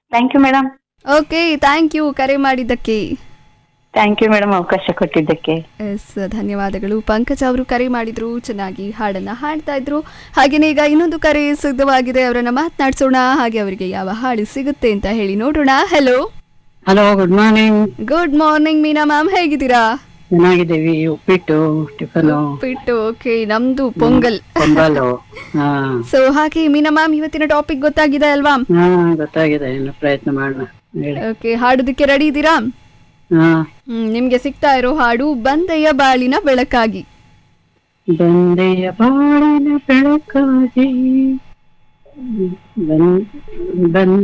thank you madam okay thank you ಕರೆ ಮಾಡಿದ್ದಕ್ಕೆ thank you madam ಅವಕಾಶ ಕೊಟ್ಟಿದ್ದಕ್ಕೆ ಎಸ್ ಧನ್ಯವಾದಗಳು ಪಂಕಜ್ ಅವರು ಕರೆ ಮಾಡಿದ್ರು ಚೆನ್ನಾಗಿ ಹಾಡನ್ನ ಹಾಡ್ತಾ ಇದ್ರು ಹಾಗೇನೇ ಈಗ ಇನ್ನೊಂದು ಕರೆ ಸಿದ್ಧವಾಗಿದೆ ಅವರನ್ನ ಮಾತನಾಡಿಸೋಣ ಹಾಗೆ ಅವರಿಗೆ ಯಾವ ಹಾಡು ಸಿಗುತ್ತೆ ಅಂತ ಹೇಳಿ ನೋಡೋಣ hello hello good morning good morning Meena ma'am ಹೇಗಿದ್ದೀರಾ ಚೆನ್ನಾಗಿದ್ದೀವಿ ಉಪ್ಪಿಟ್ಟು ಟಿಫನು ಬಿಟ್ಟು ಓಕೆ ನಮ್ದು ಪೊಂಗಲ್ ಪೊಂಗಲು ಹಾ ಸೊ ಹಾಗೆ ಮೀನಾ ಮ್ಯಾಮ್ ಇವತ್ತಿನ ಟಾಪಿಕ್ ಗೊತ್ತಾಗಿದೆ ಅಲ್ವಾ ಹಾ ಗೊತ್ತಾಗಿದೆ ಇನ್ನು ಪ್ರಯತ್ನ ಮಾಡೋಣ ಹೇಳಿ ಓಕೆ ಹಾಡೋದಕ್ಕೆ ರೆಡಿ ಇದ್ದೀರಾ ಹಾ ಹ್ಮ್ ನಿಮ್ಗೆ ಸಿಗ್ತಾ ಇರೋ ಹಾಡು ಬಂದೆಯ ಬಾಳಿನ ಬೆಳಕಾಗಿ ಬಂದೆಯ ಬಾಳಿನ ಬೆಳಕಾಗಿ ಬಂದ